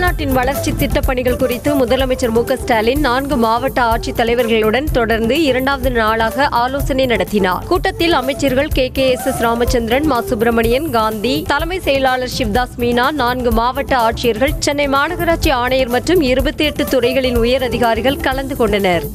தமிழ்நாட்டின் வளர்ச்சி திட்டப் பணிகள் குறித்து முதலமைச்சர் மு க ஸ்டாலின் நான்கு மாவட்ட ஆட்சித் தலைவர்களுடன் தொடர்ந்து இரண்டாவது நாளாக ஆலோசனை நடத்தினார் கூட்டத்தில் அமைச்சர்கள் K K S S Ramachandran Ma Subramanian Gandhi தலைமை செயலாளர் சிவ்தாஸ் மீனா நான்கு மாவட்ட ஆட்சியர்கள் சென்னை மாநகராட்சி ஆணையர் மற்றும் இருபத்தி எட்டு துறைகளின் உயர் அதிகாரிகள் கலந்து கொண்டனர்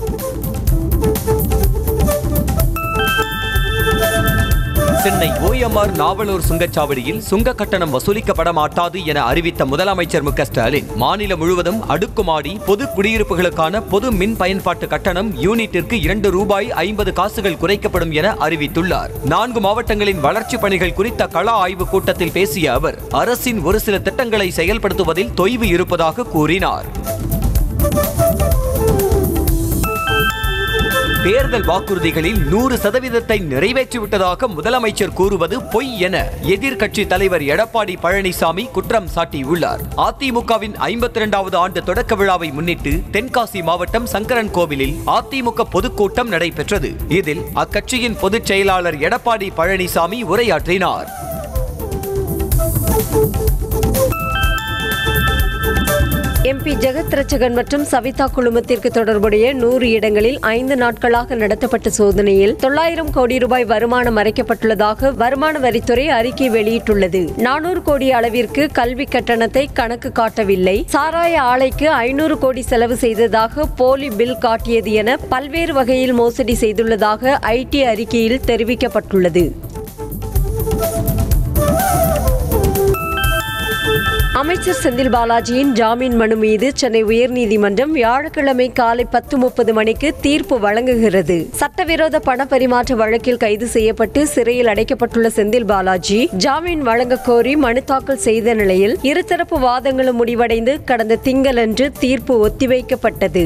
சென்னை ஓஎம்ஆர் நாவலூர் சுங்கச்சாவடியில் சுங்க கட்டணம் வசூலிக்கப்பட மாட்டாது என அறிவித்த முதலமைச்சர் மு க ஸ்டாலின் மாநிலம் முழுவதும் அடுக்குமாடி பொது குடியிருப்புகளுக்கான பொது மின் பயன்பாட்டு கட்டணம் யூனிட்டிற்கு இரண்டு ரூபாய் ஐம்பது காசுகள் குறைக்கப்படும் என அறிவித்துள்ளார் நான்கு மாவட்டங்களின் வளர்ச்சிப் பணிகள் குறித்த கள ஆய்வுக் கூட்டத்தில் பேசிய அவர் அரசின் ஒரு சில திட்டங்களை செயல்படுத்துவதில் தொய்வு இருப்பதாக கூறினார் தேர்தல் வாக்குறுதிகளில் நூறு சதவீதத்தை நிறைவேற்றிவிட்டதாக முதலமைச்சர் கூறுவது பொய் என எதிர்க்கட்சி தலைவர் எடப்பாடி பழனிசாமி குற்றம் சாட்டியுள்ளார் அதிமுகவின் ஐம்பத்தி இரண்டாவது ஆண்டு தொடக்க விழாவை முன்னிட்டு தென்காசி மாவட்டம் சங்கரன் கோவிலில் அதிமுக பொதுக்கூட்டம் நடைபெற்றது இதில் அக்கட்சியின் பொதுச் செயலாளர் எடப்பாடி பழனிசாமி உரையாற்றினார் எம்பி ஜெகத் ரட்சகன் மற்றும் சவிதா குழுமத்திற்கு தொடர்புடைய நூறு இடங்களில் ஐந்து நாட்களாக நடத்தப்பட்ட சோதனையில் தொள்ளாயிரம் கோடி ரூபாய் வருமானம் மறைக்கப்பட்டுள்ளதாக வருமான வரித்துறை அறிக்கை வெளியிட்டுள்ளது நானூறு கோடி அளவிற்கு கல்வி கட்டணத்தை கணக்கு காட்டவில்லை சாராய ஆலைக்கு ஐநூறு கோடி செலவு செய்ததாக போலி பில் காட்டியது என பல்வேறு வகையில் மோசடி செய்துள்ளதாக ஐடி அறிக்கையில் தெரிவிக்கப்பட்டுள்ளது அமைச்சர் செந்தில் பாலாஜியின் ஜாமீன் மனு மீது சென்னை உயர்நீதிமன்றம் வியாழக்கிழமை காலை பத்து முப்பது மணிக்கு தீர்ப்பு வழங்குகிறது சட்டவிரோத பண பரிமாற்ற வழக்கில் கைது செய்யப்பட்டு சிறையில் அடைக்கப்பட்டுள்ள செந்தில் பாலாஜி ஜாமீன் வழங்க கோரி மனு தாக்கல் செய்த நிலையில் இருதரப்பு வாதங்களும் முடிவடைந்து கடந்த திங்களன்று தீர்ப்பு ஒத்திவைக்கப்பட்டது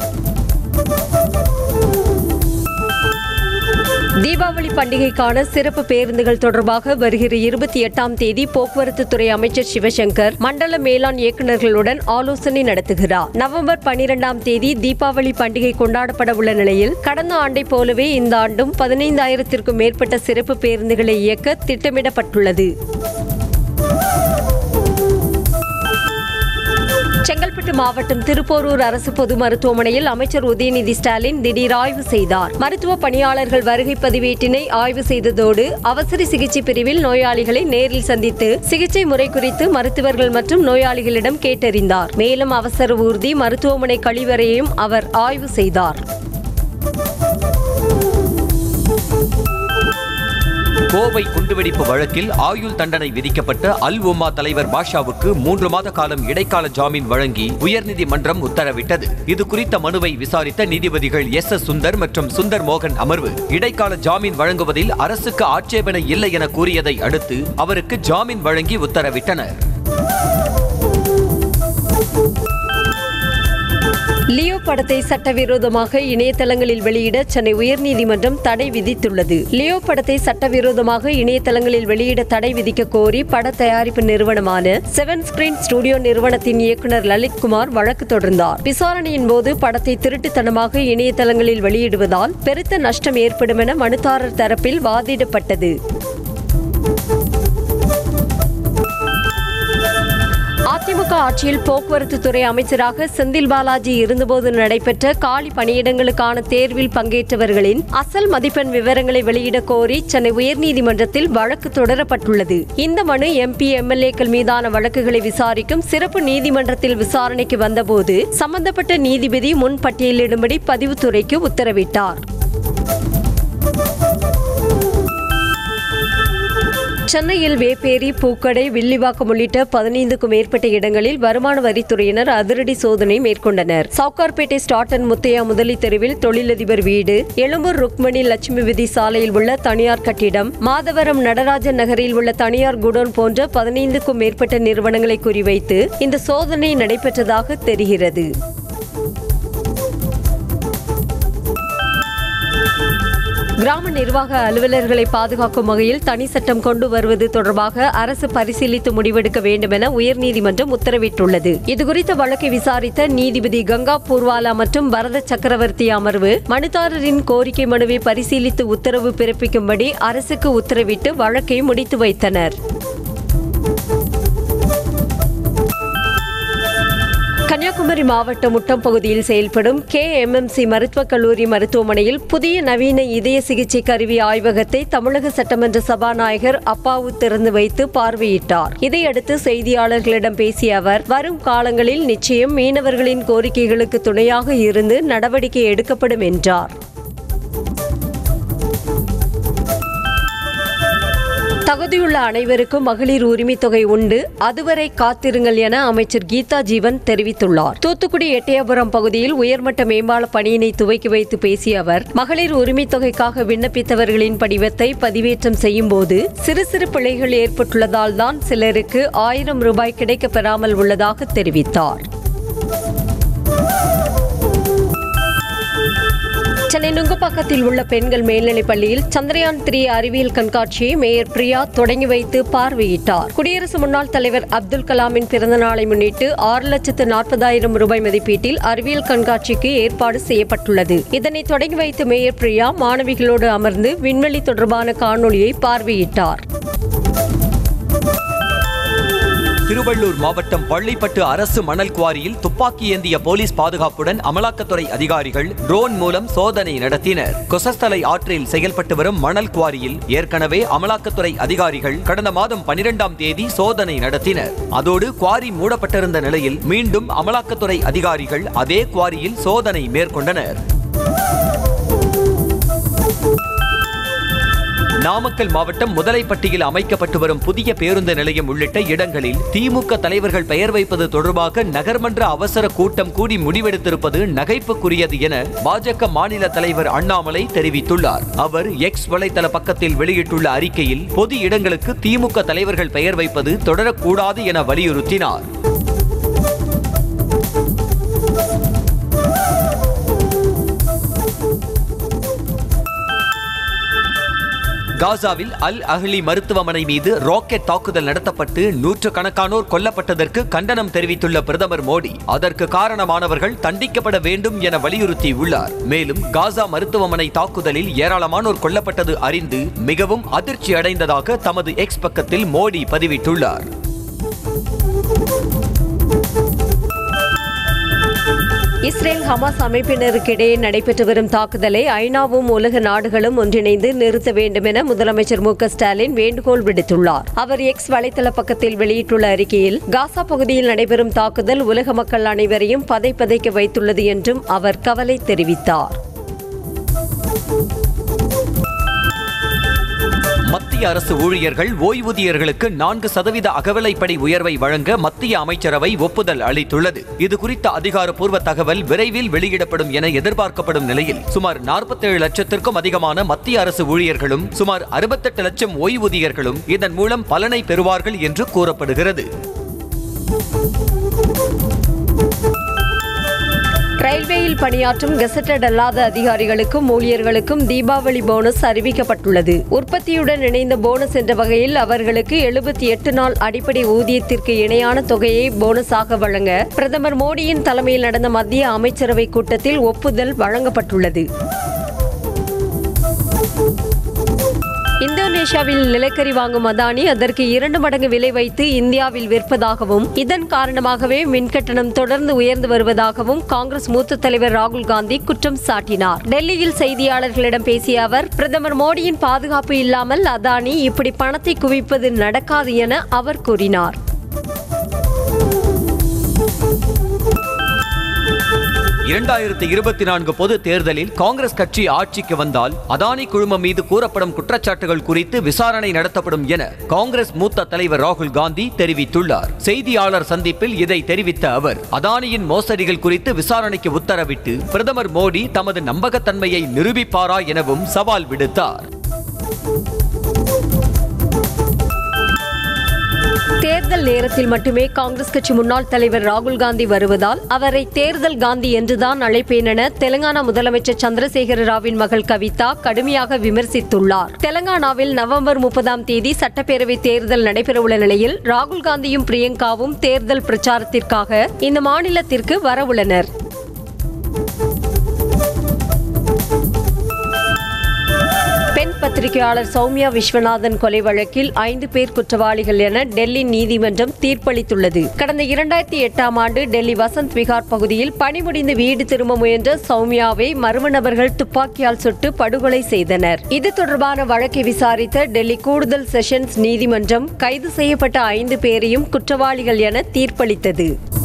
தீபாவளி பண்டிகைக்கான சிறப்பு பேருந்துகள் தொடர்பாக வருகிற இருபத்தி எட்டாம் தேதி போக்குவரத்து துறை அமைச்சர் சிவசங்கர் மண்டல மேலாண் இயக்குநர்களுடன் ஆலோசனை நடத்துகிறார் நவம்பர் பனிரெண்டாம் தேதி தீபாவளி பண்டிகை கொண்டாடப்பட உள்ள நிலையில் கடந்த ஆண்டை போலவே இந்த ஆண்டும் பதினைந்தாயிரத்திற்கும் மேற்பட்ட சிறப்பு பேருந்துகளை இயக்க திட்டமிடப்பட்டுள்ளது செங்கல்பட்டு மாவட்டம் திருப்போரூர் அரசு பொது மருத்துவமனையில் அமைச்சர் உதயநிதி ஸ்டாலின் திடீர் ஆய்வு செய்தார் மருத்துவ பணியாளர்கள் வருகை பதிவேட்டினை ஆய்வு செய்ததோடு அவசர சிகிச்சை பிரிவில் நோயாளிகளை நேரில் சந்தித்து சிகிச்சை முறை குறித்து மருத்துவர்கள் மற்றும் நோயாளிகளிடம் கேட்டறிந்தார் மேலும் அவசர ஊர்தி மருத்துவமனை கழிவறையையும் அவர் ஆய்வு செய்தார் கோவை குண்டுவெடிப்பு வழக்கில் ஆயுள் தண்டனை விதிக்கப்பட்ட அல் உமா தலைவர் பாஷாவுக்கு மூன்று மாத காலம் இடைக்கால ஜாமீன் வழங்கி உயர்நீதிமன்றம் உத்தரவிட்டது இது குறித்த மனுவை விசாரித்த நீதிபதிகள் எஸ் எஸ் சுந்தர் மற்றும் சுந்தர் மோகன் அமர்வு இடைக்கால ஜாமீன் வழங்குவதில் அரசுக்கு ஆட்சேபனை இல்லை என கூறியதை அடுத்து அவருக்கு ஜாமீன் வழங்கி உத்தரவிட்டனர் லியோ படத்தை சட்டவிரோதமாக இணையதளங்களில் வெளியிட சென்னை உயர்நீதிமன்றம் தடை விதித்துள்ளது லியோ படத்தை சட்டவிரோதமாக இணையதளங்களில் வெளியிட தடை விதிக்க கோரி பட தயாரிப்பு நிறுவனமான செவன் ஸ்கிரீன் ஸ்டுடியோ நிறுவனத்தின் இயக்குநர் லலித்குமார் வழக்கு தொடர்ந்தார் விசாரணையின் போது படத்தை திருட்டுத்தனமாக இணையதளங்களில் வெளியிடுவதால் பெருத்த நஷ்டம் ஏற்படும் என மனுதாரர் தரப்பில் வாதிடப்பட்டது அதிமுக ஆட்சியில் போக்குவரத்து துறை அமைச்சராக செந்தில் பாலாஜி இருந்தபோது நடைபெற்ற காலி பணியிடங்களுக்கான தேர்வில் பங்கேற்றவர்களின் அசல் மதிப்பெண் விவரங்களை வெளியிட கோரி சென்னை உயர்நீதிமன்றத்தில் வழக்கு தொடரப்பட்டுள்ளது இந்த மனு எம்பி எம்எல்ஏக்கள் மீதான வழக்குகளை விசாரிக்கும் சிறப்பு நீதிமன்றத்தில் விசாரணைக்கு வந்தபோது சம்பந்தப்பட்ட நீதிபதி முன் பட்டியலிடும்படி பதிவுத்துறைக்கு உத்தரவிட்டார் சென்னையில் வேப்பேரி பூக்கடை வில்லிவாக்கம் உள்ளிட்ட பதினைந்துக்கும் மேற்பட்ட இடங்களில் வருமான வரித்துறையினர் அதிரடி சோதனை மேற்கொண்டனர் சவுகார்பேட்டை ஸ்டாட்டன் முத்தையா முதலி தெருவில் தொழிலதிபர் வீடு எழும்பூர் ருக்மணி லட்சுமி விதி சாலையில் உள்ள தனியார் கட்டிடம் மாதவரம் நடராஜன் நகரில் உள்ள தனியார் குடோன் போன்ற பதினைந்துக்கும் மேற்பட்ட நிறுவனங்களை குறிவைத்து இந்த சோதனை நடைபெற்றதாக தெரிகிறது கிராம நிர்வாக அலுவலர்களை பாதுகாக்கும் வகையில் தனி சட்டம் கொண்டு வருவது தொடர்பாக அரசு பரிசீலித்து முடிவெடுக்க வேண்டும் என உயர்நீதிமன்றம் உத்தரவிட்டுள்ளது இதுகுறித்த வழக்கை விசாரித்த நீதிபதி கங்கா பூர்வாலா மற்றும் பரத சக்கரவர்த்தி அமர்வு மனுதாரரின் கோரிக்கை மனுவை பரிசீலித்து உத்தரவு பிறப்பிக்கும்படி அரசுக்கு உத்தரவிட்டு வழக்கை முடித்து வைத்தனர் கன்னியாகுமரி மாவட்டம் முட்டம் பகுதியில் செயல்படும் கே எம்எம்சி மருத்துவக் கல்லூரி மருத்துவமனையில் புதிய நவீன இதய சிகிச்சை கருவி ஆய்வகத்தை தமிழக சட்டமன்ற சபாநாயகர் அப்பாவு திறந்து வைத்து பார்வையிட்டார் இதையடுத்து செய்தியாளர்களிடம் பேசிய அவர் வரும் காலங்களில் நிச்சயம் மீனவர்களின் கோரிக்கைகளுக்கு துணையாக இருந்து நடவடிக்கை எடுக்கப்படும் என்றார் தகுதியுள்ள அனைவருக்கும் மகளிர் உரிமை தொகை உண்டு அதுவரை காத்திருங்கள் என அமைச்சர் கீதா ஜீவன் தெரிவித்துள்ளார் தூத்துக்குடி எட்டயபுரம் பகுதியில் உயர்மட்ட மேம்பால பணியினை துவக்கி வைத்து பேசிய அவர் மகளிர் உரிமை தொகைக்காக விண்ணப்பித்தவர்களின் படிவத்தை பதிவேற்றம் செய்யும் போது சிறு சிறு பிழைகள் ஏற்பட்டுள்ளதால் தான் சிலருக்கு ஆயிரம் ரூபாய் கிடைக்கப் பெறாமல் உள்ளதாக தெரிவித்தார் சென்னை நுங்கப்பாக்கத்தில் உள்ள பெண்கள் மேல்நிலைப் பள்ளியில் சந்திரயான் த்ரீ அறிவியல் கண்காட்சியை மேயர் பிரியா தொடங்கி வைத்து பார்வையிட்டார் குடியரசு முன்னாள் தலைவர் அப்துல் கலாமின் பிறந்த நாளை முன்னிட்டு ஆறு லட்சத்து நாற்பதாயிரம் ரூபாய் மதிப்பீட்டில் அறிவியல் கண்காட்சிக்கு ஏற்பாடு செய்யப்பட்டுள்ளது இதனை தொடங்கி வைத்து மேயர் பிரியா மாணவிகளோடு அமர்ந்து விண்வெளி தொடர்பான காணொளியை பார்வையிட்டார் திருவள்ளூர் மாவட்டம் பள்ளிப்பட்டு அரசு மணல் குவாரியில் துப்பாக்கி ஏந்திய போலீஸ் பாதுகாப்புடன் அமலாக்கத்துறை அதிகாரிகள் ட்ரோன் மூலம் சோதனை நடத்தினர் கொசஸ்தலை ஆற்றில் செயல்பட்டு வரும் மணல் குவாரியில் ஏற்கனவே அமலாக்கத்துறை அதிகாரிகள் கடந்த மாதம் பனிரெண்டாம் தேதி சோதனை நடத்தினர் அதோடு குவாரி மூடப்பட்டிருந்த நிலையில் மீண்டும் அமலாக்கத்துறை அதிகாரிகள் அதே குவாரியில் சோதனை மேற்கொண்டனர் நாமக்கல் மாவட்டம் முதலைப்பட்டியில் அமைக்கப்பட்டு வரும் புதிய பேருந்து நிலையம் உள்ளிட்ட இடங்களில் திமுக தலைவர்கள் பெயர் வைப்பது தொடர்பாக நகர்மன்ற அவசர கூட்டம் கூடி முடிவெடுத்திருப்பது நகைப்புக்குரியது என பாஜக மாநில தலைவர் அண்ணாமலை தெரிவித்துள்ளார் அவர் எக்ஸ் வலைதள பக்கத்தில் வெளியிட்டுள்ள அறிக்கையில் பொது இடங்களுக்கு திமுக தலைவர்கள் பெயர் வைப்பது தொடரக்கூடாது என வலியுறுத்தினார் காசாவில் அல் அஹ்லி மருத்துவமனை மீது ராக்கெட் தாக்குதல் நடத்தப்பட்டு நூற்றுக்கணக்கானோர் கொல்லப்பட்டதற்கு கண்டனம் தெரிவித்துள்ள பிரதமர் மோடி அதற்கு காரணமானவர்கள் தண்டிக்கப்பட வேண்டும் என வலியுறுத்தியுள்ளார் மேலும் காசா மருத்துவமனை தாக்குதலில் ஏராளமானோர் கொல்லப்பட்டது அறிந்து மிகவும் அதிர்ச்சி அடைந்ததாக தமது எக்ஸ் பக்கத்தில் மோடி பதிவிட்டுள்ளார் இஸ்ரேல் ஹமாஸ் அமைப்பினருக்கிடையே நடைபெற்று வரும் தாக்குதலை ஐநாவும் உலக நாடுகளும் ஒன்றிணைந்து நிறுத்த வேண்டும் என முதலமைச்சர் மு க ஸ்டாலின் வேண்டுகோள் விடுத்துள்ளார் அவர் எக்ஸ் வலைதள பக்கத்தில் வெளியிட்டுள்ள அறிக்கையில் காசா பகுதியில் நடைபெறும் தாக்குதல் உலக மக்கள் அனைவரையும் பதை பதைக்க வைத்துள்ளது என்றும் அவர் கவலை தெரிவித்தார் மத்திய அரசு ஊழியர்கள் ஓய்வூதியர்களுக்கு நான்கு சதவீத அகவிலைப்படி உயர்வை வழங்க மத்திய அமைச்சரவை ஒப்புதல் அளித்துள்ளது இது குறித்த அதிகாரப்பூர்வ தகவல் விரைவில் வெளியிடப்படும் என எதிர்பார்க்கப்படும் நிலையில் சுமார் 47 லட்சத்திற்கும் அதிகமான மத்திய அரசு ஊழியர்களும் சுமார் 68 லட்சம் ஓய்வூதியர்களும் இதன் மூலம் பலனை பெறுவார்கள் என்று கூறப்படுகிறது ரயில்வேயில் பணியாற்றும் கெசட்டட் அல்லாத அதிகாரிகளுக்கும் ஊழியர்களுக்கும் தீபாவளி போனஸ் அறிவிக்கப்பட்டுள்ளது உற்பத்தியுடன் இணைந்த போனஸ் என்ற வகையில் அவர்களுக்கு எழுபத்தி எட்டு நாள் அடிப்படை ஊதியத்திற்கு இணையான தொகையை போனஸாக வழங்க பிரதமர் மோடியின் தலைமையில் நடந்த மத்திய அமைச்சரவை கூட்டத்தில் ஒப்புதல் வழங்கப்பட்டுள்ளது இந்தோனேஷியாவில் நிலக்கரி வாங்கும் அதானி அதற்கு இரண்டு மடங்கு விலை வைத்து இந்தியாவில் விற்பதாகவும் இதன் காரணமாகவே மின்கட்டணம் தொடர்ந்து உயர்ந்து வருவதாகவும் காங்கிரஸ் மூத்த தலைவர் ராகுல் காந்தி குற்றம் சாட்டினார் டெல்லியில் செய்தியாளர்களிடம் பேசிய அவர் பிரதமர் மோடியின் பாதுகாப்பு இல்லாமல் அதானி இப்படி பணத்தை குவிப்பது நடக்காது என அவர் கூறினார் இரண்டாயிரத்தி இருபத்தி நான்கு பொது தேர்தலில் காங்கிரஸ் கட்சி ஆட்சிக்கு வந்தால் அதானி குழுமம் மீது கூறப்படும் குற்றச்சாட்டுகள் குறித்து விசாரணை நடத்தப்படும் என காங்கிரஸ் மூத்த தலைவர் ராகுல் காந்தி தெரிவித்துள்ளார் செய்தியாளர் சந்திப்பில் இதை தெரிவித்த அவர் அதானியின் மோசடிகள் குறித்து விசாரணைக்கு உத்தரவிட்டு பிரதமர் மோடி தமது நம்பகத்தன்மையை நிரூபிப்பாரா எனவும் சவால் விடுத்தார் தேர்தல் நேரத்தில் மட்டுமே காங்கிரஸ் கட்சி முன்னாள் தலைவர் ராகுல் காந்தி வருவதால் அவரை தேர்தல் காந்தி என்றுதான் அழைப்பேன் என தெலங்கானா முதலமைச்சர் சந்திரசேகர ராவின் மகள் கவிதா கடுமையாக விமர்சித்துள்ளார் தெலங்கானாவில் நவம்பர் முப்பதாம் தேதி சட்டப்பேரவை தேர்தல் நடைபெறவுள்ள நிலையில் ராகுல் காந்தியும் பிரியங்காவும் தேர்தல் பிரச்சாரத்திற்காக இந்த மாநிலத்திற்கு வரவுள்ளனர் பெண் பத்திரிகையாளர் சௌமியா விஸ்வநாதன் கொலை வழக்கில் ஐந்து பேர் குற்றவாளிகள் என டெல்லி நீதிமன்றம் தீர்ப்பளித்துள்ளது கடந்த இரண்டாயிரத்தி எட்டாம் ஆண்டு டெல்லி வசந்த் விகார் பகுதியில் பணிமுடிந்து வீடு திரும்ப முயன்ற சௌமியாவை மர்ம நபர்கள் துப்பாக்கியால் சுட்டு படுகொலை செய்தனர் இது தொடர்பான வழக்கை விசாரித்த டெல்லி கூடுதல் செஷன்ஸ் நீதிமன்றம் கைது செய்யப்பட்ட ஐந்து பேரையும் குற்றவாளிகள் என தீர்ப்பளித்தது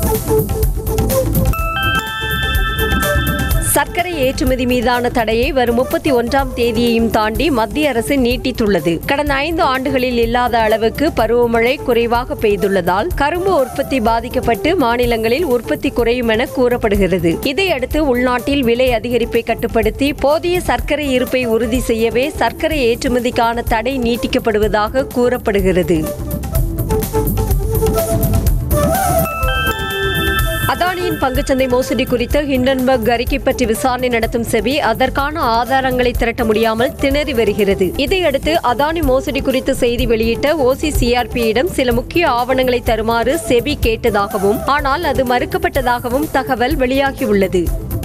சர்க்கரை ஏற்றுமதி மீதான தடையை வரும் முப்பத்தி ஒன்றாம் தேதியையும் தாண்டி மத்திய அரசு நீட்டித்துள்ளது கடந்த ஐந்து ஆண்டுகளில் இல்லாத அளவுக்கு பருவமழை குறைவாக பெய்துள்ளதால் கரும்பு உற்பத்தி பாதிக்கப்பட்டு மாநிலங்களில் உற்பத்தி குறையும் என கூறப்படுகிறது இதையடுத்து உள்நாட்டில் விலை அதிகரிப்பை கட்டுப்படுத்தி போதிய சர்க்கரை இருப்பை உறுதி செய்யவே சர்க்கரை ஏற்றுமதிக்கான தடை நீட்டிக்கப்படுவதாக கூறப்படுகிறது அதானியின் பங்குச்சந்தை மோசடி குறித்து ஹிண்டன்பர்க் அறிக்கை பற்றி விசாரணை நடத்தும் செபி அதற்கான ஆதாரங்களை திரட்ட முடியாமல் திணறி வருகிறது இதையடுத்து அதானி மோசடி குறித்து செய்தி வெளியிட்ட ஓசிசிஆர்பியிடம் சில முக்கிய ஆவணங்களை தருமாறு செபி கேட்டதாகவும் ஆனால் அது மறுக்கப்பட்டதாகவும் தகவல் வெளியாகியுள்ளது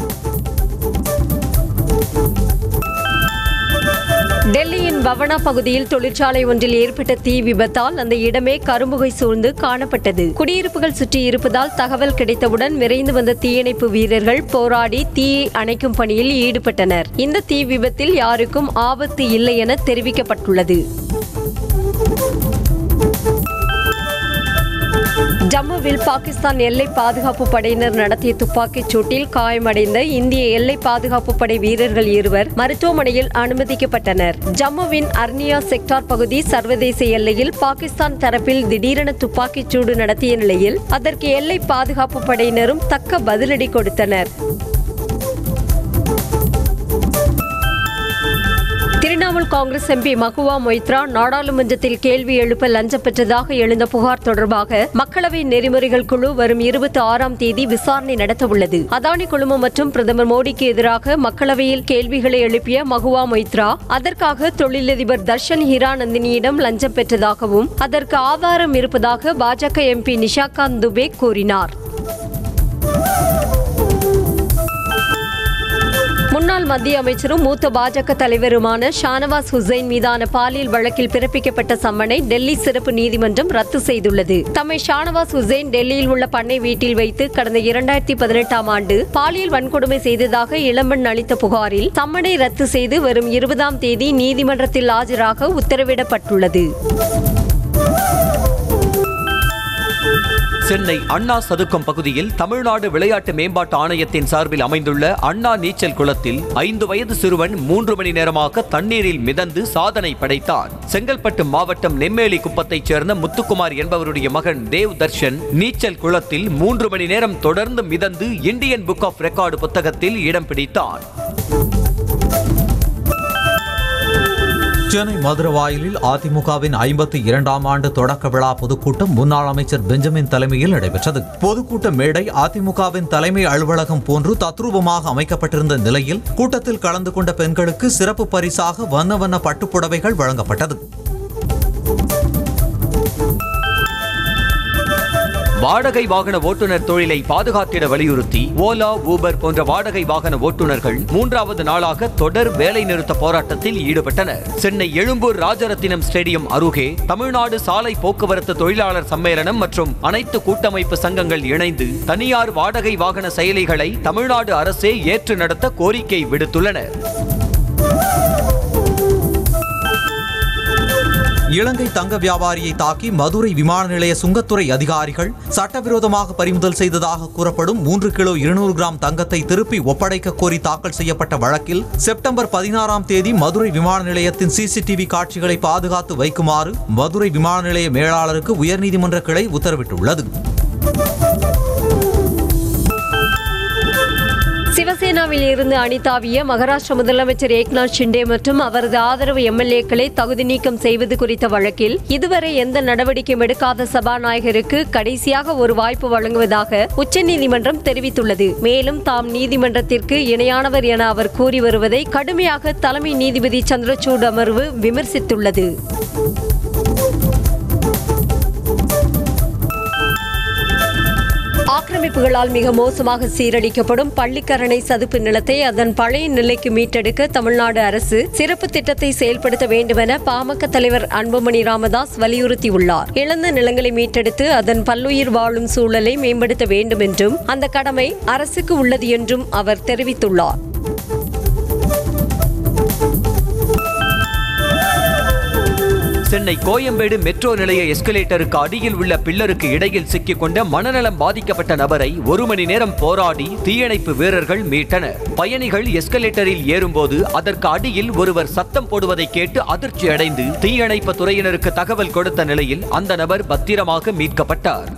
டெல்லியின் பவனா பகுதியில் தொழிற்சாலை ஒன்றில் ஏற்பட்ட தீ விபத்தால் அந்த இடமே கரும்புகை சூழ்ந்து காணப்பட்டது குடியிருப்புகள் சுற்றி இருப்பதால் தகவல் கிடைத்தவுடன் விரைந்து வந்த தீயணைப்பு வீரர்கள் போராடி தீயை அணைக்கும் பணியில் ஈடுபட்டனர் இந்த தீ விபத்தில் யாருக்கும் ஆபத்து இல்லை என தெரிவிக்கப்பட்டுள்ளது ஜம்முவில் பாகிஸ்தான் எல்லை பாதுகாப்பு படையினர் நடத்திய துப்பாக்கிச் சூட்டில் காயமடைந்த இந்திய எல்லை பாதுகாப்பு படை வீரர்கள் இருவர் மருத்துவமனையில் அனுமதிக்கப்பட்டனர் ஜம்முவின் அர்னியா செக்டார் பகுதி சர்வதேச எல்லையில் பாகிஸ்தான் தரப்பில் திடீரென துப்பாக்கிச் சூடு நடத்திய நிலையில் அதற்கு எல்லை பாதுகாப்பு படையினரும் தக்க பதிலடி கொடுத்தனர் திரிணாமுல் காங்கிரஸ் எம்பி மகுவா மொய்த்ரா நாடாளுமன்றத்தில் கேள்வி எழுப்ப லஞ்சம் பெற்றதாக எழுந்த புகார் தொடர்பாக மக்களவை நெறிமுறைகள் குழு வரும் இருபத்தி ஆறாம் தேதி விசாரணை நடத்தவுள்ளது அதானி குழுமம் மற்றும் பிரதமர் மோடிக்கு எதிராக மக்களவையில் கேள்விகளை எழுப்பிய மகுவா மொய்த்ரா அதற்காக தொழிலதிபர் தர்ஷன் ஹீராநந்தினியிடம் லஞ்சம் பெற்றதாகவும் அதற்கு ஆதாரம் இருப்பதாக பாஜக எம்பி நிஷாகாந்த் துபே கூறினார் முன்னாள் மத்திய அமைச்சரும் மூத்த பாஜக தலைவருமான ஷானவாஸ் ஹுசைன் மீதான பாலியல் வழக்கில் பிறப்பிக்கப்பட்ட சம்மனை டெல்லி சிறப்பு நீதிமன்றம் ரத்து செய்துள்ளது தம்மை ஷானவாஸ் ஹுசைன் டெல்லியில் உள்ள பண்ணை வீட்டில் வைத்து கடந்த இரண்டாயிரத்தி பதினெட்டாம் ஆண்டு பாலியல் வன்கொடுமை செய்ததாக இளம்பெண் அளித்த புகாரில் சம்மனை ரத்து செய்து வரும் இருபதாம் தேதி நீதிமன்றத்தில் ஆஜராக உத்தரவிடப்பட்டுள்ளது சென்னை அண்ணா சதுக்கம் பகுதியில் தமிழ்நாடு விளையாட்டு மேம்பாட்டு ஆணையத்தின் சார்பில் அமைந்துள்ள அண்ணா நீச்சல் குளத்தில் ஐந்து வயது சிறுவன் மூன்று மணி நேரமாக தண்ணீரில் மிதந்து சாதனை படைத்தான் செங்கல்பட்டு மாவட்டம் நெம்மேலி குப்பத்தைச் சேர்ந்த முத்துக்குமார் என்பவருடைய மகன் தேவ் தர்ஷன் நீச்சல் குளத்தில் மூன்று மணி நேரம் தொடர்ந்து மிதந்து இந்தியன் புக் ஆஃப் ரெக்கார்டு புத்தகத்தில் இடம் பிடித்தான் சென்னை மதுரவாயிலில் அதிமுகவின் ஐம்பத்தி இரண்டாம் ஆண்டு தொடக்க விழா பொதுக்கூட்டம் முன்னாள் அமைச்சர் பெஞ்சமின் தலைமையில் நடைபெற்றது பொதுக்கூட்ட மேடை அதிமுகவின் தலைமை அலுவலகம் போன்று தத்ரூபமாக அமைக்கப்பட்டிருந்த நிலையில் கூட்டத்தில் கலந்து கொண்ட பெண்களுக்கு சிறப்பு பரிசாக வண்ண வண்ண பட்டுப்புடவைகள் வழங்கப்பட்டது வாடகை வாகன ஓட்டுநர் தொழிலை பாதுகாத்திட வலியுறுத்தி ஓலா ஊபர் போன்ற வாடகை வாகன ஓட்டுநர்கள் மூன்றாவது நாளாக தொடர் வேலை நிறுத்த போராட்டத்தில் ஈடுபட்டனர் சென்னை எழும்பூர் ராஜரத்தினம் ஸ்டேடியம் அருகே தமிழ்நாடு சாலை போக்குவரத்து தொழிலாளர் சம்மேளனம் மற்றும் அனைத்து கூட்டமைப்பு சங்கங்கள் இணைந்து தனியார் வாடகை வாகன செயலிகளை தமிழ்நாடு அரசே ஏற்று நடத்த கோரிக்கை விடுத்துள்ளனர் இலங்கை தங்க வியாபாரியை தாக்கி மதுரை விமான நிலைய சுங்கத்துறை அதிகாரிகள் சட்டவிரோதமாக பறிமுதல் செய்ததாக கூறப்படும் மூன்று கிலோ இருநூறு கிராம் தங்கத்தை திருப்பி ஒப்படைக்க கோரி தாக்கல் செய்யப்பட்ட வழக்கில் செப்டம்பர் பதினாறாம் தேதி மதுரை விமான நிலையத்தின் சிசிடிவி காட்சிகளை பாதுகாத்து வைக்குமாறு மதுரை விமான நிலைய மேலாளருக்கு உயர்நீதிமன்ற கிளை உத்தரவிட்டுள்ளது சிவசேனாவில் இருந்து அணிதாவிய மகாராஷ்டிர முதலமைச்சர் ஏக்நாத் ஷிண்டே மற்றும் அவரது ஆதரவு எம்எல்ஏக்களை தகுதி நீக்கம் செய்வது குறித்த வழக்கில் இதுவரை எந்த நடவடிக்கையும் எடுக்காத சபாநாயகருக்கு கடைசியாக ஒரு வாய்ப்பு வழங்குவதாக உச்சநீதிமன்றம் தெரிவித்துள்ளது மேலும் தாம் நீதிமன்றத்திற்கு இணையானவர் என அவர் கூறி வருவதை கடுமையாக தலைமை நீதிபதி சந்திரசூட் அமர்வு விமர்சித்துள்ளது ஆக்கிரமிப்புகளால் மிக மோசமாக சீரழிக்கப்படும் பள்ளிக்கரணை சதுப்பு நிலத்தை அதன் பழைய நிலைக்கு மீட்டெடுக்க தமிழ்நாடு அரசு சிறப்பு திட்டத்தை செயல்படுத்த வேண்டுமென பாமக தலைவர் அன்புமணி ராமதாஸ் வலியுறுத்தியுள்ளார் இழந்த நிலங்களை மீட்டெடுத்து அதன் பல்லுயிர் வாழும் சூழலை மேம்படுத்த வேண்டும் என்றும் அந்த கடமை அரசுக்கு உள்ளது என்றும் அவர் தெரிவித்துள்ளார் சென்னை கோயம்பேடு மெட்ரோ நிலைய எஸ்கலேட்டருக்கு அடியில் உள்ள பில்லருக்கு இடையில் சிக்கிக்கொண்ட மனநலம் பாதிக்கப்பட்ட நபரை ஒரு மணி நேரம் போராடி தீயணைப்பு வீரர்கள் மீட்டனர் பயணிகள் எஸ்கலேட்டரில் ஏறும்போது அதற்கு அடியில் ஒருவர் சத்தம் போடுவதை கேட்டு அதிர்ச்சி அடைந்து தீயணைப்பு துறையினருக்கு தகவல் கொடுத்த நிலையில் அந்த நபர் பத்திரமாக மீட்கப்பட்டார்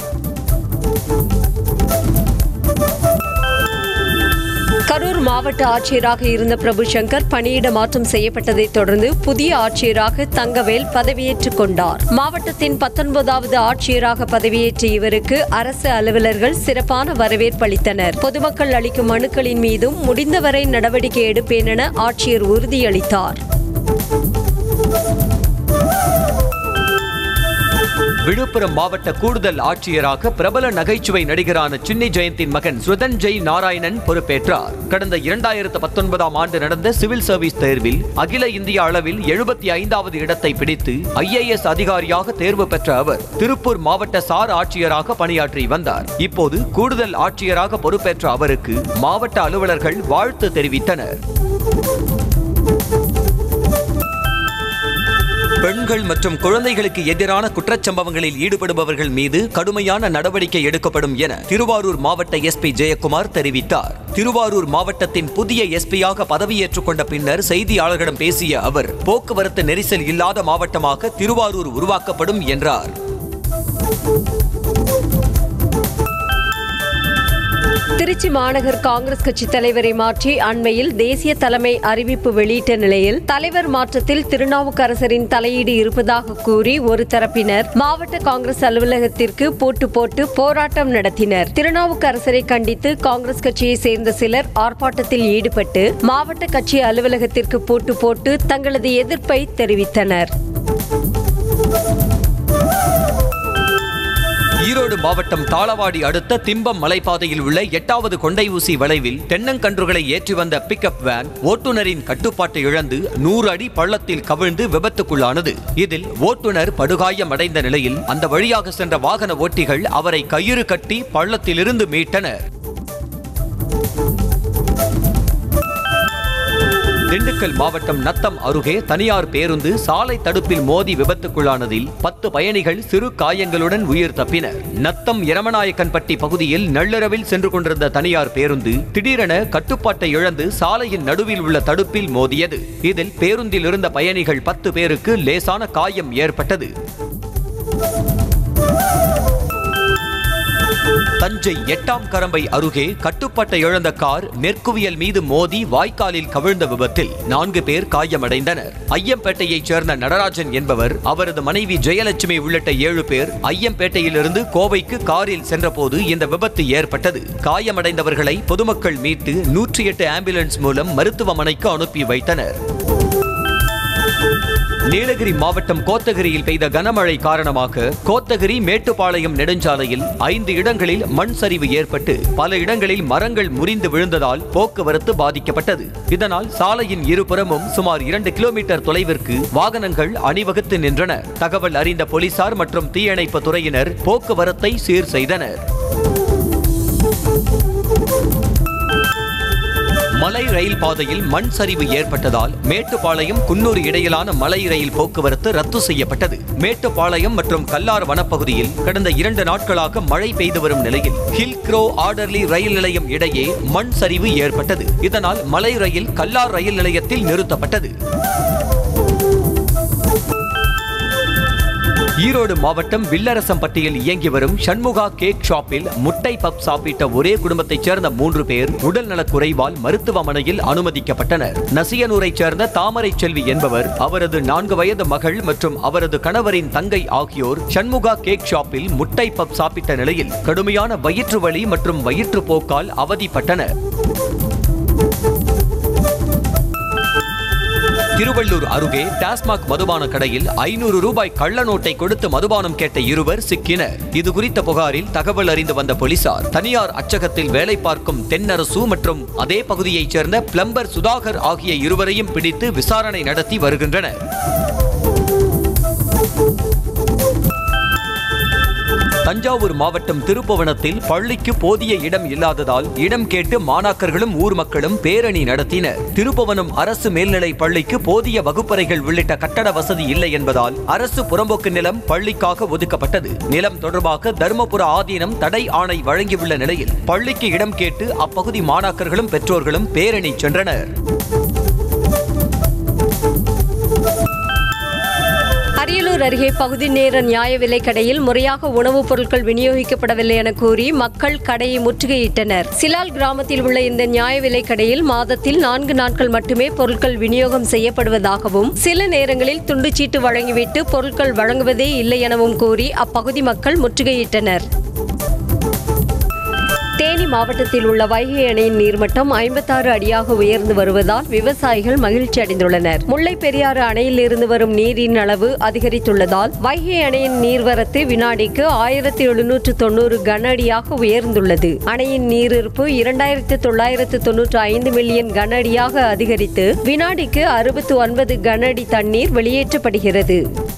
கரூர் மாவட்ட ஆட்சியராக இருந்த பிரபு சங்கர் பணியிட மாற்றம் செய்யப்பட்டதைத் தொடர்ந்து புதிய ஆட்சியராக தங்கவேல் பதவியேற்றுக் கொண்டார் மாவட்டத்தின் பத்தொன்பதாவது ஆட்சியராக பதவியேற்ற இவருக்கு அரசு அலுவலர்கள் சிறப்பான வரவேற்பு அளித்தனர் பொதுமக்கள் அளிக்கும் மனுக்களின் மீதும் முடிந்தவரை நடவடிக்கை எடுப்பேன் என ஆட்சியர் உறுதியளித்தார் விழுப்புரம் மாவட்ட கூடுதல் ஆட்சியராக பிரபல நகைச்சுவை நடிகரான சின்னி ஜெயந்தின் மகன் சுதன்ஜெய் நாராயணன் பொறுப்பேற்றார் கடந்த இரண்டாயிரத்து பத்தொன்பதாம் ஆண்டு நடந்த சிவில் சர்வீஸ் தேர்வில் அகில இந்திய அளவில் எழுபத்தி ஐந்தாவது இடத்தை பிடித்து ஐஏஎஸ் அதிகாரியாக தேர்வு பெற்ற அவர் திருப்பூர் மாவட்ட சார் ஆட்சியராக பணியாற்றி வந்தார் இப்போது கூடுதல் ஆட்சியராக பொறுப்பேற்ற அவருக்கு மாவட்ட அலுவலர்கள் வாழ்த்து தெரிவித்தனர் பெண்கள் மற்றும் குழந்தைகளுக்கு எதிரான குற்றச்சம்பவங்களில் ஈடுபடுபவர்கள் மீது கடுமையான நடவடிக்கை எடுக்கப்படும் என திருவாரூர் மாவட்ட எஸ்பி ஜெயக்குமார் தெரிவித்தார் திருவாரூர் மாவட்டத்தின் புதிய எஸ்பியாக பதவியேற்றுக் கொண்ட பின்னர் செய்தியாளர்களிடம் பேசிய அவர் போக்குவரத்து நெரிசல் இல்லாத மாவட்டமாக திருவாரூர் உருவாக்கப்படும் என்றார் திருச்சி மாநகர் காங்கிரஸ் கட்சி தலைவரை மாற்றி அண்மையில் தேசிய தலைமை அறிவிப்பு வெளியிட்ட நிலையில் தலைவர் மாற்றத்தில் திருநாவுக்கரசரின் தலையீடு இருப்பதாக கூறி ஒரு தரப்பினர் மாவட்ட காங்கிரஸ் அலுவலகத்திற்கு போட்டு போட்டு போராட்டம் நடத்தினர் திருநாவுக்கரசரை கண்டித்து காங்கிரஸ் கட்சியை சேர்ந்த சிலர் ஆர்ப்பாட்டத்தில் ஈடுபட்டு மாவட்ட கட்சி அலுவலகத்திற்கு போட்டு போட்டு தங்களது எதிர்ப்பை தெரிவித்தனர் ஈரோடு மாவட்டம் தாளவாடி அடுத்த திம்பம் மலைப்பாதையில் உள்ள எட்டாவது கொண்டை ஊசி வளைவில் தென்னங்கன்றுகளை ஏற்றி வந்த பிக்கப் வேன் ஓட்டுநரின் கட்டுப்பாட்டை இழந்து நூறு அடி பள்ளத்தில் கவிழ்ந்து விபத்துக்குள்ளானது இதில் ஓட்டுநர் படுகாயம் அடைந்த நிலையில் அந்த வழியாக சென்ற வாகன ஓட்டிகள் அவரை கயிறு கட்டி பள்ளத்திலிருந்து மீட்டனர் திண்டுக்கல் மாவட்டம் நத்தம் அருகே தனியார் பேருந்து சாலை தடுப்பில் மோதி விபத்துக்குள்ளானதில் பத்து பயணிகள் சிறு காயங்களுடன் உயிர் தப்பினர் நத்தம் இரமநாயக்கன்பட்டி பகுதியில் நள்ளிரவில் சென்று கொண்டிருந்த தனியார் பேருந்து திடீரென கட்டுப்பாட்டை இழந்து சாலையின் நடுவில் உள்ள தடுப்பில் மோதியது இதில் பேருந்தில் இருந்த பயணிகள் பத்து பேருக்கு லேசான காயம் ஏற்பட்டது தஞ்சை எட்டாம் கரம்பை அருகே கட்டுப்பாட்டை இழந்த கார் நெற்குவியல் மீது மோதி வாய்க்காலில் கவிழ்ந்த விபத்தில் நான்கு பேர் காயமடைந்தனர் ஐயம்பேட்டையைச் சேர்ந்த நடராஜன் என்பவர் அவரது மனைவி ஜெயலட்சுமி உள்ளிட்ட ஏழு பேர் ஐயம்பேட்டையிலிருந்து கோவைக்கு காரில் சென்றபோது இந்த விபத்து ஏற்பட்டது காயமடைந்தவர்களை பொதுமக்கள் மீட்டு நூற்றி எட்டு ஆம்புலன்ஸ் மூலம் மருத்துவமனைக்கு அனுப்பி வைத்தனர் நீலகிரி மாவட்டம் கோத்தகிரியில் பெய்த கனமழை காரணமாக கோத்தகிரி மேட்டுப்பாளையம் நெடுஞ்சாலையில் ஐந்து இடங்களில் மண் சரிவு ஏற்பட்டு பல இடங்களில் மரங்கள் முறிந்து விழுந்ததால் போக்குவரத்து பாதிக்கப்பட்டது இதனால் சாலையின் இருபுறமும் சுமார் இரண்டு கிலோமீட்டர் தொலைவிற்கு வாகனங்கள் அணிவகுத்து நின்றன தகவல் அறிந்த போலீசார் மற்றும் தீயணைப்பு துறையினர் போக்குவரத்தை சீர் செய்தனர் மலை ரயில் பாதையில் மண் சரிவு ஏற்பட்டதால் மேட்டுப்பாளையம் குன்னூர் இடையிலான மலை ரயில் போக்குவரத்து ரத்து செய்யப்பட்டது மேட்டுப்பாளையம் மற்றும் கல்லார் வனப்பகுதியில் கடந்த இரண்டு நாட்களாக மழை பெய்து வரும் நிலையில் ஹில் க்ரோ ஆர்டர்லி ரயில் நிலையம் இடையே மண் சரிவு ஏற்பட்டது இதனால் மலை ரயில் கல்லார் ரயில் நிலையத்தில் நிறுத்தப்பட்டது ஈரோடு மாவட்டம் வில்லரசம்பட்டியில் இயங்கி வரும் சண்முகா கேக் ஷாப்பில் முட்டை பப் சாப்பிட்ட ஒரே குடும்பத்தைச் சேர்ந்த மூன்று பேர் உடல்நலக் குறைவால் மருத்துவமனையில் அனுமதிக்கப்பட்டனர் நசியனூரைச் சேர்ந்த தாமரை செல்வி என்பவர் அவரது நான்கு வயது மகள் மற்றும் அவரது கணவரின் தங்கை ஆகியோர் சண்முகா கேக் ஷாப்பில் முட்டை பப் சாப்பிட்ட நிலையில் கடுமையான வயிற்று வலி மற்றும் வயிற்றுப்போக்கால் அவதிப்பட்டனர் திருவள்ளூர் அருகே டாஸ்மாக் மதுபான கடையில் ஐநூறு ரூபாய் கள்ள நோட்டை கொடுத்து மதுபானம் கேட்ட இருவர் சிக்கினர் இது குறித்த புகாரில் தகவல் அறிந்து வந்த போலீசார் தனியார் அச்சகத்தில் வேலை பார்க்கும் தென்னரசு மற்றும் அதே பகுதியைச் சேர்ந்த பிளம்பர் சுதாகர் ஆகிய இருவரையும் பிடித்து விசாரணை நடத்தி வருகின்றனர் தஞ்சாவூர் மாவட்டம் திருப்புவனத்தில் பள்ளிக்கு போதிய இடம் இல்லாததால் இடம் கேட்டு மாணாக்கர்களும் ஊர் மக்களும் பேரணி நடத்தினர் திருப்புவனம் அரசு மேல்நிலை பள்ளிக்கு போதிய வகுப்பறைகள் உள்ளிட்ட கட்டட வசதி இல்லை என்பதால் அரசு புறம்போக்கு நிலம் பள்ளிக்காக ஒதுக்கப்பட்டது நிலம் தொடர்பாக தருமபுர ஆதீனம் தடை ஆணை வழங்கியுள்ள நிலையில் பள்ளிக்கு இடம் கேட்டு அப்பகுதி மாணாக்கர்களும் பெற்றோர்களும் பேரணி சென்றனர் அரியலூர் அருகே பகுதி நேர நியாய விலைக் கடையில் முறையாக உணவுப் பொருட்கள் விநியோகிக்கப்படவில்லை என கூறி மக்கள் கடையை முற்றுகையிட்டனர் சிலால் கிராமத்தில் உள்ள இந்த நியாய விலைக் கடையில் மாதத்தில் நான்கு நாட்கள் மட்டுமே பொருட்கள் விநியோகம் செய்யப்படுவதாகவும் சில நேரங்களில் துண்டுச்சீட்டு வழங்கிவிட்டு பொருட்கள் வழங்குவதே இல்லை எனவும் கூறி அப்பகுதி மக்கள் முற்றுகையிட்டனர் தேனி மாவட்டத்தில் உள்ள வைகை அணையின் நீர்மட்டம் ஐம்பத்தாறு அடியாக உயர்ந்து வருவதால் விவசாயிகள் மகிழ்ச்சி அடைந்துள்ளனர் முல்லை பெரியாறு அணையில் இருந்து வரும் நீரின் அளவு அதிகரித்துள்ளதால் வைகை அணையின் நீர்வரத்து வினாடிக்கு ஆயிரத்தி எழுநூற்று தொண்ணூறு கன அடியாக உயர்ந்துள்ளது அணையின் நீரிருப்பு இரண்டாயிரத்து தொள்ளாயிரத்து தொன்னூற்று ஐந்து மில்லியன் கன அடியாக அதிகரித்து வினாடிக்கு அறுபத்து ஒன்பது கன அடி தண்ணீர் வெளியேற்றப்படுகிறது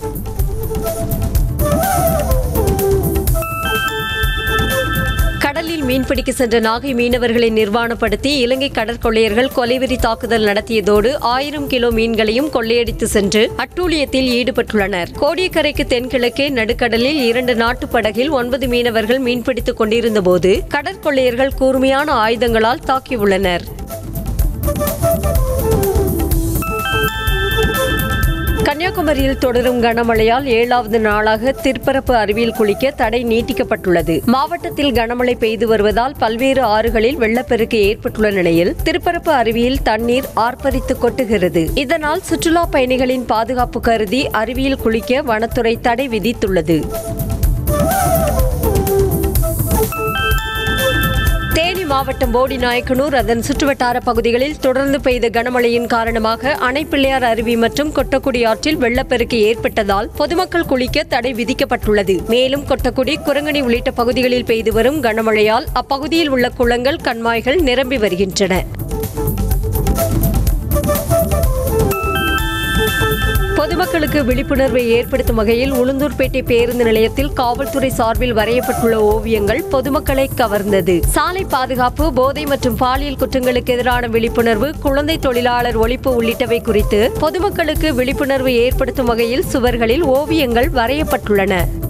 கடலில் மீன்பிடிக்க சென்ற நாகை மீனவர்களை நிர்வாணப்படுத்தி இலங்கை கடற்கொள்ளையர்கள் கொலைவெறி தாக்குதல் நடத்தியதோடு ஆயிரம் கிலோ மீன்களையும் கொள்ளையடித்து சென்று அட்டூழியத்தில் ஈடுபட்டுள்ளனர் கோடியக்கரைக்கு தென்கிழக்கே நடுக்கடலில் இரண்டு நாட்டு படகில் ஒன்பது மீனவர்கள் மீன்பிடித்துக் கொண்டிருந்தபோது கடற்கொள்ளையர்கள் கூர்மையான ஆயுதங்களால் தாக்கியுள்ளனர் கன்னியாகுமரியில் தொடரும் கனமழையால் ஏழாவது நாளாக திருப்பரப்பு அருவியில் குளிக்க தடை நீட்டிக்கப்பட்டுள்ளது மாவட்டத்தில் கனமழை பெய்து வருவதால் பல்வேறு ஆறுகளில் வெள்ளப்பெருக்கு ஏற்பட்டுள்ள நிலையில் திருப்பரப்பு அருவியில் தண்ணீர் ஆர்ப்பரித்து கொட்டுகிறது இதனால் சுற்றுலா பயணிகளின் பாதுகாப்பு கருதி அருவியில் குளிக்க வனத்துறை தடை விதித்துள்ளது தேனி மாவட்டம் போடி நாயக்கனூர் அதன் சுற்றுவட்டார பகுதிகளில் தொடர்ந்து பெய்த கனமழையின் காரணமாக அணைப்பிள்ளையார் அருவி மற்றும் கொட்டக்குடி ஆற்றில் வெள்ளப்பெருக்கு ஏற்பட்டதால் பொதுமக்கள் குளிக்க தடை விதிக்கப்பட்டுள்ளது மேலும் கொட்டக்குடி குரங்கணி உள்ளிட்ட பகுதிகளில் பெய்து வரும் கனமழையால் அப்பகுதியில் உள்ள குளங்கள் கண்மாய்கள் நிரம்பி வருகின்றன பொதுமக்களுக்கு விழிப்புணர்வை ஏற்படுத்தும் வகையில் உளுந்தூர்பேட்டை பேருந்து நிலையத்தில் காவல்துறை சார்பில் வரையப்பட்டுள்ள ஓவியங்கள் பொதுமக்களை கவர்ந்தது சாலை பாதுகாப்பு போதை மற்றும் பாலியல் குற்றங்களுக்கு எதிரான விழிப்புணர்வு குழந்தை தொழிலாளர் ஒழிப்பு உள்ளிட்டவை குறித்து பொதுமக்களுக்கு விழிப்புணர்வு ஏற்படுத்தும் வகையில் சுவர்களில் ஓவியங்கள் வரையப்பட்டுள்ளன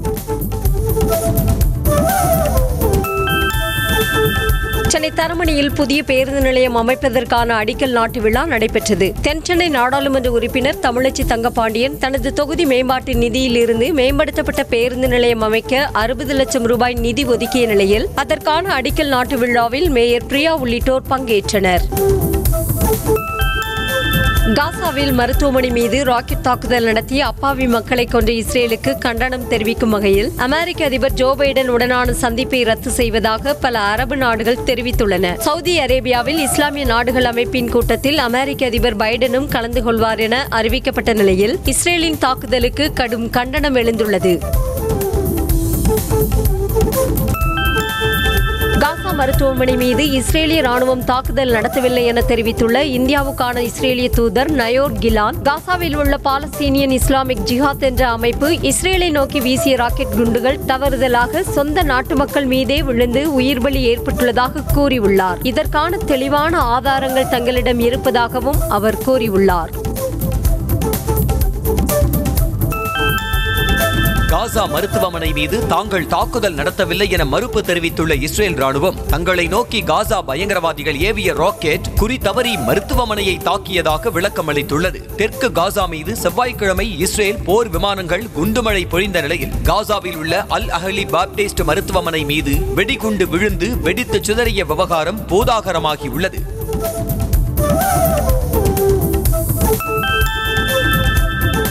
சென்னை தரமணியில் புதிய பேருந்து நிலையம் அமைப்பதற்கான அடிக்கல் நாட்டு விழா நடைபெற்றது தென்சென்னை நாடாளுமன்ற உறுப்பினர் தமிழச்சி தங்கபாண்டியன் தனது தொகுதி மேம்பாட்டு நிதியிலிருந்து மேம்படுத்தப்பட்ட பேருந்து நிலையம் அமைக்க அறுபது லட்சம் ரூபாய் நிதி ஒதுக்கிய நிலையில் அதற்கான அடிக்கல் நாட்டு விழாவில் மேயர் பிரியா உள்ளிட்டோர் பங்கேற்றனர் காசாவில் மருத்துவமனை மீது ராக்கெட் தாக்குதல் நடத்தி அப்பாவி மக்களை கொன்ற இஸ்ரேலுக்கு கண்டனம் தெரிவிக்கும் வகையில் அமெரிக்க அதிபர் ஜோ பைடன் உடனான சந்திப்பை ரத்து செய்வதாக பல அரபு நாடுகள் தெரிவித்துள்ளன சவுதி அரேபியாவில் இஸ்லாமிய நாடுகள் அமைப்பின் கூட்டத்தில் அமெரிக்க அதிபர் பைடனும் கலந்து கொள்வார் என அறிவிக்கப்பட்ட நிலையில் இஸ்ரேலின் தாக்குதலுக்கு கடும் கண்டனம் எழுந்துள்ளது காசா மருத்துவமனை மீது இஸ்ரேலிய ராணுவம் தாக்குதல் நடத்தவில்லை என தெரிவித்துள்ள இந்தியாவுக்கான இஸ்ரேலிய தூதர் நயோர் கிலான் காசாவில் உள்ள பாலஸ்தீனியன் இஸ்லாமிக் ஜிஹாத் என்ற அமைப்பு இஸ்ரேலை நோக்கி வீசிய ராக்கெட் குண்டுகள் தவறுதலாக சொந்த நாட்டு மக்கள் மீதே விழுந்து உயிர் பலி ஏற்பட்டுள்ளதாக கூறியுள்ளார் இதற்கான தெளிவான ஆதாரங்கள் தங்களிடம் இருப்பதாகவும் அவர் கூறியுள்ளார் காசா மருத்துவமனை மீது தாங்கள் தாக்குதல் நடத்தவில்லை என மறுப்பு தெரிவித்துள்ள இஸ்ரேல் ராணுவம் தங்களை நோக்கி காசா பயங்கரவாதிகள் ஏவிய ராக்கெட் குறி தவறி மருத்துவமனையை தாக்கியதாக விளக்கம் அளித்துள்ளது தெற்கு காசா மீது செவ்வாய்க்கிழமை இஸ்ரேல் போர் விமானங்கள் குண்டுமழை பொழிந்த நிலையில் காசாவில் உள்ள அல் அஹலி பாப்டிஸ்ட் மருத்துவமனை மீது வெடிகுண்டு விழுந்து வெடித்து சிதறிய விவகாரம்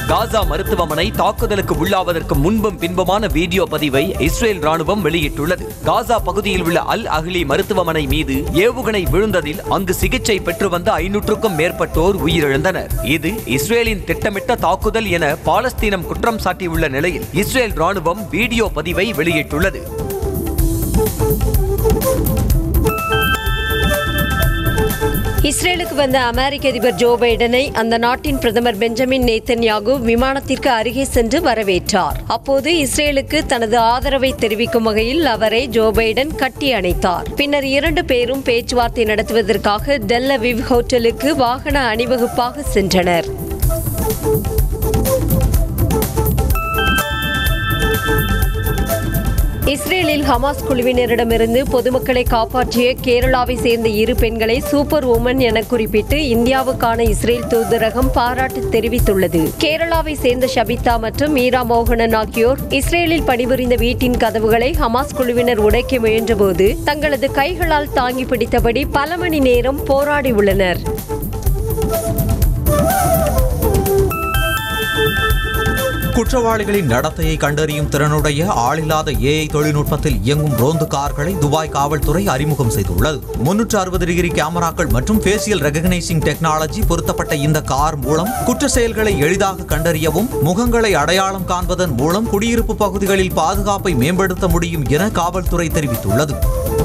காசா மருத்துவமனை தாக்குதலுக்கு உள்ளாவதற்கு முன்பும் பின்புமான வீடியோ பதிவை இஸ்ரேல் ராணுவம் வெளியிட்டுள்ளது காசா பகுதியில் உள்ள அல் அஹ்லி மருத்துவமனை மீது ஏவுகணை விழுந்ததில் அங்கு சிகிச்சை பெற்று வந்த ஐநூற்றுக்கும் மேற்பட்டோர் உயிரிழந்தனர் இது இஸ்ரேலின் திட்டமிட்ட தாக்குதல் என பாலஸ்தீனம் குற்றம் சாட்டியுள்ள நிலையில் இஸ்ரேல் ராணுவம் வீடியோ பதிவை வெளியிட்டுள்ளது இஸ்ரேலுக்கு வந்த அமெரிக்க அதிபர் ஜோ பைடனை அந்த நாட்டின் பிரதமர் பெஞ்சமின் நேத்தன்யாகு விமானத்திற்கு அருகே சென்று வரவேற்றார் அப்போது இஸ்ரேலுக்கு தனது ஆதரவை தெரிவிக்கும் வகையில் அவரை ஜோ பைடன் கட்டி அணைத்தார் பின்னர் இரண்டு பேரும் பேச்சுவார்த்தை நடத்துவதற்காக டெல் அவிவ் ஹோட்டலுக்கு வாகன அணிவகுப்பாக சென்றனர் இஸ்ரேலில் ஹமாஸ் குழுவினரிடமிருந்து பொதுமக்களை காப்பாற்றிய கேரளாவை சேர்ந்த இரு பெண்களை சூப்பர் உமன் என குறிப்பிட்டு இந்தியாவுக்கான இஸ்ரேல் தூதரகம் பாராட்டு தெரிவித்துள்ளது கேரளாவை சேர்ந்த ஷபிதா மற்றும் மீரா மோகனன் ஆகியோர் இஸ்ரேலில் பணிபுரிந்த வீட்டின் கதவுகளை ஹமாஸ் குழுவினர் உடைக்க முயன்றபோது தங்களது கைகளால் தாங்கி பிடித்தபடி பல மணி நேரம் போராடி உள்ளனர் குற்றவாளிகளின் நடத்தையை கண்டறியும் திறனுடைய ஆளில்லாத ஏஐ தொழில்நுட்பத்தில் இயங்கும் ரோந்து கார்களை துபாய் காவல்துறை அறிமுகம் செய்துள்ளது முன்னூற்று அறுபது டிகிரி கேமராக்கள் மற்றும் ஃபேசியல் ரெகக்னைசிங் டெக்னாலஜி பொருத்தப்பட்ட இந்த கார் மூலம் குற்ற செயல்களை எளிதாக கண்டறியவும் முகங்களை அடையாளம் காண்பதன் மூலம் குடியிருப்பு பகுதிகளில் பாதுகாப்பை மேம்படுத்த முடியும் என காவல்துறை தெரிவித்துள்ளது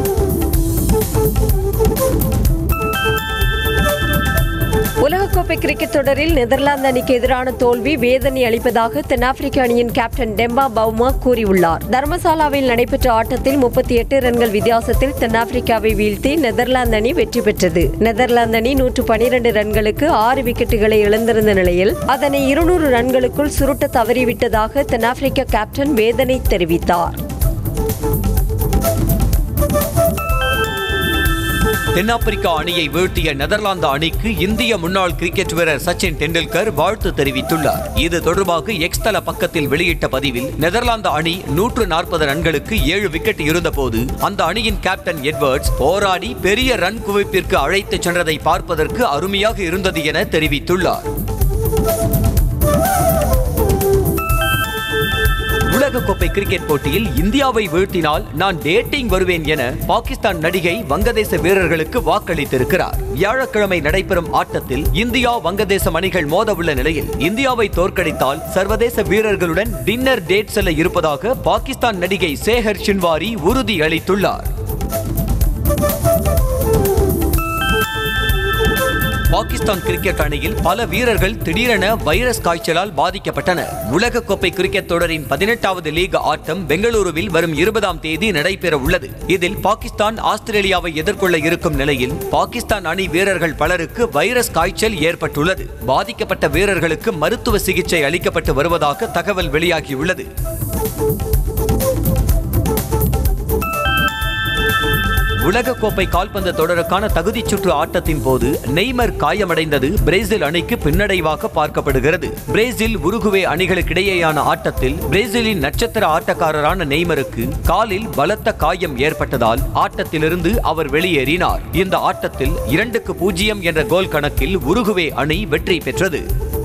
உலகக்கோப்பை கிரிக்கெட் தொடரில் நெதர்லாந்து அணிக்கு எதிரான தோல்வி வேதனை அளிப்பதாக தென்னாப்பிரிக்க அணியின் கேப்டன் டெம்பா பவுமா கூறியுள்ளார் தர்மசாலாவில் நடைபெற்ற ஆட்டத்தில் முப்பத்தி எட்டு ரன்கள் வித்தியாசத்தில் தென்னாப்பிரிக்காவை வீழ்த்தி நெதர்லாந்து அணி வெற்றி பெற்றது நெதர்லாந்து அணி நூற்று பனிரெண்டு ரன்களுக்கு ஆறு விக்கெட்டுகளை இழந்திருந்த நிலையில் அதனை இருநூறு ரன்களுக்குள் சுருட்ட தவறிவிட்டதாக தென்னாப்பிரிக்க கேப்டன் வேதனை தெரிவித்தார் தென்னாப்பிரிக்கா அணியை வீழ்த்திய நெதர்லாந்து அணிக்கு இந்திய முன்னாள் கிரிக்கெட் வீரர் சச்சின் டெண்டுல்கர் வாழ்த்து தெரிவித்துள்ளார் இது தொடர்பாக எக்ஸ் தள பக்கத்தில் வெளியிட்ட பதிவில் நெதர்லாந்து அணி நூற்று நாற்பது ரன்களுக்கு ஏழு விக்கெட் இருந்தபோது அந்த அணியின் கேப்டன் எட்வர்ட்ஸ் போராடி பெரிய ரன் குவிப்பிற்கு அழைத்துச் சென்றதை பார்ப்பதற்கு அருமையாக இருந்தது என தெரிவித்துள்ளார் உலகக்கோப்பை கிரிக்கெட் போட்டியில் இந்தியாவை வீழ்த்தினால் நான் டேட்டிங் வருவேன் என பாகிஸ்தான் நடிகை வங்கதேச வீரர்களுக்கு வாக்களித்திருக்கிறார் வியாழக்கிழமை நடைபெறும் ஆட்டத்தில் இந்தியா வங்கதேசம் அணிகள் மோத உள்ள நிலையில் இந்தியாவை தோற்கடித்தால் சர்வதேச வீரர்களுடன் டின்னர் டேட் செல்ல இருப்பதாக பாகிஸ்தான் நடிகை சேகர் ஷின்வாரி உறுதி அளித்துள்ளார் பாகிஸ்தான் கிரிக்கெட் அணியில் பல வீரர்கள் திடீரென வைரஸ் காய்ச்சலால் பாதிக்கப்பட்டனர் உலகக்கோப்பை கிரிக்கெட் தொடரின் பதினெட்டாவது லீக் ஆட்டம் பெங்களூருவில் வரும் இருபதாம் தேதி நடைபெற உள்ளது இதில் பாகிஸ்தான் ஆஸ்திரேலியாவை எதிர்கொள்ள இருக்கும் நிலையில் பாகிஸ்தான் அணி வீரர்கள் பலருக்கு வைரஸ் காய்ச்சல் ஏற்பட்டுள்ளது பாதிக்கப்பட்ட வீரர்களுக்கு மருத்துவ சிகிச்சை அளிக்கப்பட்டு வருவதாக தகவல் வெளியாகியுள்ளது உலகக்கோப்பை கால்பந்து தொடருக்கான தகுதிச் சுற்று ஆட்டத்தின் போது நெய்மர் காயமடைந்தது பிரேசில் அணிக்கு பின்னடைவாக பார்க்கப்படுகிறது பிரேசில் உருகுவே அணிகளுக்கிடையேயான ஆட்டத்தில் பிரேசிலின் நட்சத்திர ஆட்டக்காரரான நெய்மருக்கு காலில் பலத்த காயம் ஏற்பட்டதால் ஆட்டத்திலிருந்து அவர் வெளியேறினார் இந்த ஆட்டத்தில் இரண்டுக்கு பூஜ்ஜியம் என்ற கோல் கணக்கில் உருகுவே அணி வெற்றி பெற்றது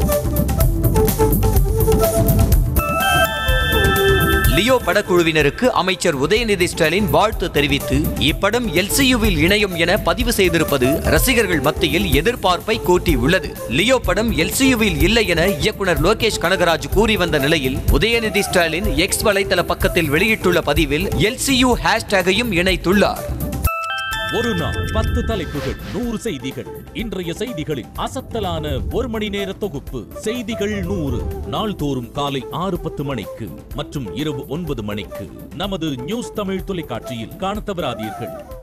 லியோ படக்குழுவினருக்கு அமைச்சர் உதயநிதி ஸ்டாலின் வாழ்த்து தெரிவித்து இப்படம் எல்சியுவில் இணையும் என பதிவு செய்திருப்பது ரசிகர்கள் மத்தியில் எதிர்பார்ப்பை கூட்டியுள்ளது லியோ படம் எல்சியுவில் இல்லை என இயக்குனர் லோகேஷ் கனகராஜ் கூறி வந்த நிலையில் உதயநிதி ஸ்டாலின் எக்ஸ் வலைத்தள பக்கத்தில் வெளியிட்டுள்ள பதிவில் எல்சியு ஹேஷ்டேகையும் இணைத்துள்ளார் ஒரு நாள் பத்து தலைப்புகள் நூறு செய்திகள் இன்றைய செய்திகளின் அசத்தலான ஒரு மணி நேர தொகுப்பு செய்திகள் நூறு நாள்தோறும் காலை ஆறு பத்து மணிக்கு மற்றும் இரவு ஒன்பது மணிக்கு நமது நியூஸ் தமிழ் தொலைக்காட்சியில் காணத் தவறாதீர்கள்